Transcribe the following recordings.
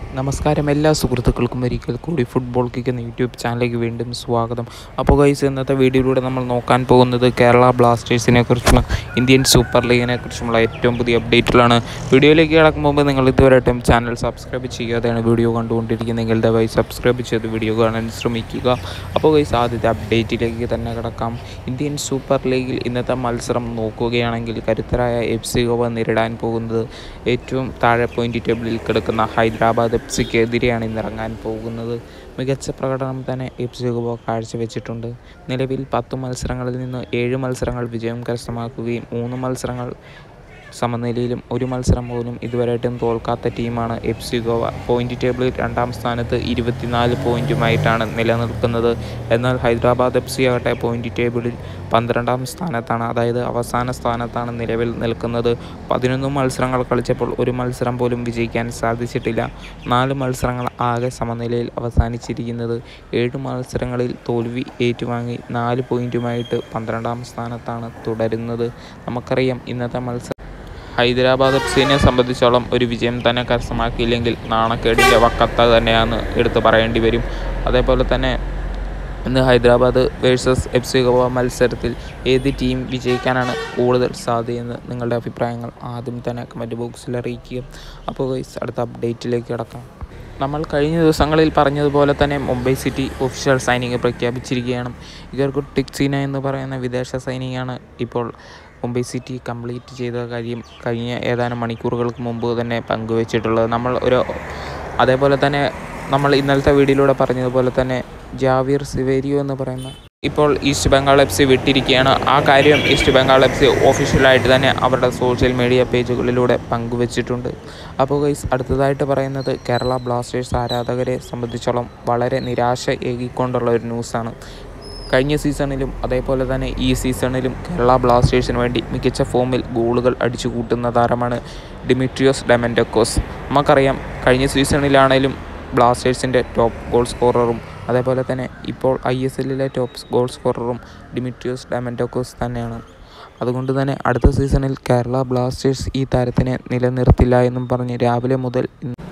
നമസ്കാരം എല്ലാ സുഹൃത്തുക്കൾക്കും ഒരിക്കൽ കൂടി ഫുട്ബോൾ കിക്ക് എന്ന യൂട്യൂബ് ചാനലിലേക്ക് വീണ്ടും സ്വാഗതം അപ്പോൾ ഗൈസ് ഇന്നത്തെ വീഡിയോയിലൂടെ നമ്മൾ നോക്കാൻ പോകുന്നത് കേരള ബ്ലാസ്റ്റേഴ്സിനെ കുറിച്ചുള്ള ഇന്ത്യൻ സൂപ്പർ ലീഗിനെ കുറിച്ചുമുള്ള ഏറ്റവും പുതിയ അപ്ഡേറ്റുകളാണ് വീഡിയോയിലേക്ക് കിടക്കും മുമ്പ് നിങ്ങൾ ഇതുവരെയായിട്ടും ചാനൽ സബ്സ്ക്രൈബ് ചെയ്യാതെയാണ് വീഡിയോ കണ്ടുകൊണ്ടിരിക്കുന്നതെങ്കിൽ ദയവായി സബ്സ്ക്രൈബ് ചെയ്ത് വീഡിയോ കാണാൻ ശ്രമിക്കുക അപ്പോൾ ഗൈസ് ആദ്യത്തെ അപ്ഡേറ്റിലേക്ക് തന്നെ കിടക്കാം ഇന്ത്യൻ സൂപ്പർ ലീഗിൽ ഇന്നത്തെ മത്സരം നോക്കുകയാണെങ്കിൽ കരുത്തരായ എഫ് സി ഗോവ നേരിടാൻ പോകുന്നത് ഏറ്റവും താഴെ പോയിന്റ് ടേബിളിൽ കിടക്കുന്ന ഹൈദരാബാദ് എഫ് സിക്കെതിരെയാണ് ഇന്നിറങ്ങാൻ പോകുന്നത് മികച്ച പ്രകടനം തന്നെ എഫ് സി ഗോവ കാഴ്ചവെച്ചിട്ടുണ്ട് നിലവിൽ പത്ത് മത്സരങ്ങളിൽ നിന്ന് ഏഴ് മത്സരങ്ങൾ വിജയം കരസ്ഥമാക്കുകയും മൂന്ന് മത്സരങ്ങൾ സമനിലയിലും ഒരു മത്സരം പോലും ഇതുവരെയായിട്ടും തോൽക്കാത്ത ടീമാണ് എഫ് സി ഗോവ പോയിന്റ് ടേബിളിൽ രണ്ടാം സ്ഥാനത്ത് ഇരുപത്തിനാല് പോയിന്റുമായിട്ടാണ് നിലനിൽക്കുന്നത് എന്നാൽ ഹൈദരാബാദ് എഫ് സി ആകട്ടെ പോയിന്റ് ടേബിളിൽ പന്ത്രണ്ടാം സ്ഥാനത്താണ് അതായത് അവസാന സ്ഥാനത്താണ് നിലവിൽ നിൽക്കുന്നത് പതിനൊന്ന് മത്സരങ്ങൾ കളിച്ചപ്പോൾ ഒരു മത്സരം പോലും വിജയിക്കാൻ സാധിച്ചിട്ടില്ല നാല് മത്സരങ്ങൾ ആകെ സമനിലയിൽ അവസാനിച്ചിരിക്കുന്നത് ഏഴ് മത്സരങ്ങളിൽ തോൽവി ഏറ്റുവാങ്ങി നാല് പോയിന്റുമായിട്ട് പന്ത്രണ്ടാം സ്ഥാനത്താണ് തുടരുന്നത് നമുക്കറിയാം ഇന്നത്തെ മത്സരം ഹൈദരാബാദ് എഫ് സിനെ സംബന്ധിച്ചോളം ഒരു വിജയം തന്നെ കരസ്ഥമാക്കിയില്ലെങ്കിൽ നാണക്കേടിൻ്റെ വക്കത്ത തന്നെയാണ് എടുത്തു പറയേണ്ടി വരും അതേപോലെ തന്നെ ഇന്ന് Hyderabad versus F C Goa മത്സരത്തിൽ ഏത് ടീം വിജയിക്കാനാണ് കൂടുതൽ സാധ്യതയെന്ന് നിങ്ങളുടെ അഭിപ്രായങ്ങൾ ആദ്യം തന്നെ കമൻറ്റ് ബോക്സിൽ അറിയിക്കുക അപ്പോൾ ഗൈസ് അടുത്ത അപ്ഡേറ്റിലേക്ക് കിടക്കാം നമ്മൾ കഴിഞ്ഞ ദിവസങ്ങളിൽ പറഞ്ഞതുപോലെ തന്നെ മുംബൈ സിറ്റി ഒഫീഷ്യൽ സൈനിങ് പ്രഖ്യാപിച്ചിരിക്കുകയാണ് ഇവർക്ക് ടിക്സീന എന്ന് പറയുന്ന വിദേശ സൈനികയാണ് ഇപ്പോൾ മുംബൈ സിറ്റി കംപ്ലീറ്റ് ചെയ്ത കാര്യം കഴിഞ്ഞ ഏതാനും മണിക്കൂറുകൾക്ക് മുമ്പ് തന്നെ പങ്കുവച്ചിട്ടുള്ളത് നമ്മൾ ഒരു അതേപോലെ തന്നെ നമ്മൾ ഇന്നലത്തെ വീഡിയോയിലൂടെ പറഞ്ഞതുപോലെ തന്നെ ജാവീർ സിവേരിയോ എന്ന് പറയുന്ന ഇപ്പോൾ ഈസ്റ്റ് ബംഗാൾ എഫ് സി വിട്ടിരിക്കുകയാണ് ആ കാര്യം ഈസ്റ്റ് ബംഗാൾ എഫ് സി ഒഫീഷ്യലായിട്ട് തന്നെ അവരുടെ സോഷ്യൽ മീഡിയ പേജുകളിലൂടെ പങ്കുവച്ചിട്ടുണ്ട് അപ്പോൾ ഗൈസ് അടുത്തതായിട്ട് പറയുന്നത് കേരള ബ്ലാസ്റ്റേഴ്സ് ആരാധകരെ സംബന്ധിച്ചോളം വളരെ നിരാശ ഏകിക്കൊണ്ടുള്ള ഒരു ന്യൂസാണ് കഴിഞ്ഞ സീസണിലും അതേപോലെ തന്നെ ഈ സീസണിലും കേരള ബ്ലാസ്റ്റേഴ്സിന് വേണ്ടി മികച്ച ഫോമിൽ ഗോളുകൾ അടിച്ചു കൂട്ടുന്ന താരമാണ് ഡിമിട്രിയോസ് ഡെമൻഡക്കോസ് നമുക്കറിയാം കഴിഞ്ഞ സീസണിലാണേലും ബ്ലാസ്റ്റേഴ്സിൻ്റെ ടോപ്പ് ഗോൾ സ്കോററും അതേപോലെ തന്നെ ഇപ്പോൾ ഐ എസ് എല്ലിലെ ടോപ്പ് ഗോൾ സ്കോററും ഡിമിട്രിയോസ് ഡാമൻഡോക്കോസ് തന്നെയാണ് അതുകൊണ്ട് തന്നെ അടുത്ത സീസണിൽ കേരള ബ്ലാസ്റ്റേഴ്സ് ഈ താരത്തിനെ നിലനിർത്തില്ല എന്നും പറഞ്ഞ് രാവിലെ മുതൽ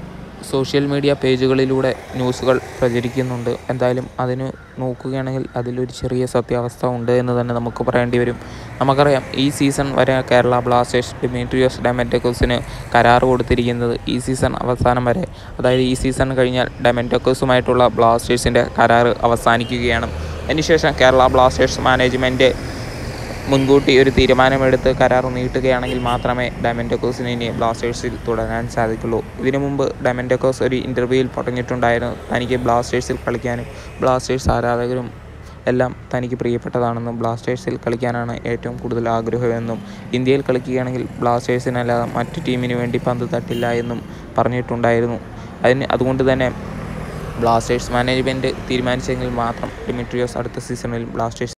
സോഷ്യൽ മീഡിയ പേജുകളിലൂടെ ന്യൂസുകൾ പ്രചരിക്കുന്നുണ്ട് എന്തായാലും അതിന് നോക്കുകയാണെങ്കിൽ അതിലൊരു ചെറിയ സത്യാവസ്ഥ ഉണ്ട് എന്ന് തന്നെ നമുക്ക് പറയേണ്ടി വരും നമുക്കറിയാം ഈ സീസൺ വരെ കേരള ബ്ലാസ്റ്റേഴ്സ് ഡിമിട്രിയോസ് ഡെമൻറ്റക്കോസിന് കരാർ കൊടുത്തിരിക്കുന്നത് ഈ സീസൺ അവസാനം വരെ അതായത് ഈ സീസൺ കഴിഞ്ഞാൽ ഡെമൻറ്റക്കോസുമായിട്ടുള്ള ബ്ലാസ്റ്റേഴ്സിൻ്റെ കരാർ അവസാനിക്കുകയാണ് അതിനുശേഷം കേരള ബ്ലാസ്റ്റേഴ്സ് മാനേജ്മെൻറ്റ് മുൻകൂട്ടി ഒരു തീരുമാനമെടുത്ത് കരാർ നീട്ടുകയാണെങ്കിൽ മാത്രമേ ഡയമൻഡക്കോസിന് ഇനി ബ്ലാസ്റ്റേഴ്സിൽ തുടരാൻ സാധിക്കുള്ളൂ ഇതിനു മുമ്പ് ഡയമൻഡക്കോസ് ഒരു ഇൻ്റർവ്യൂവിൽ പറഞ്ഞിട്ടുണ്ടായിരുന്നു തനിക്ക് ബ്ലാസ്റ്റേഴ്സിൽ കളിക്കാനും ബ്ലാസ്റ്റേഴ്സ് ആരാധകരും എല്ലാം തനിക്ക് പ്രിയപ്പെട്ടതാണെന്നും ബ്ലാസ്റ്റേഴ്സിൽ കളിക്കാനാണ് ഏറ്റവും കൂടുതൽ ആഗ്രഹമെന്നും ഇന്ത്യയിൽ കളിക്കുകയാണെങ്കിൽ ബ്ലാസ്റ്റേഴ്സിനല്ലാതെ മറ്റു ടീമിന് വേണ്ടി പന്ത് തട്ടില്ല എന്നും പറഞ്ഞിട്ടുണ്ടായിരുന്നു അതിന് അതുകൊണ്ട് തന്നെ ബ്ലാസ്റ്റേഴ്സ് മാനേജ്മെൻറ്റ് തീരുമാനിച്ചെങ്കിൽ മാത്രം ഡിമിട്രിയോസ് അടുത്ത സീസണിൽ ബ്ലാസ്റ്റേഴ്സ്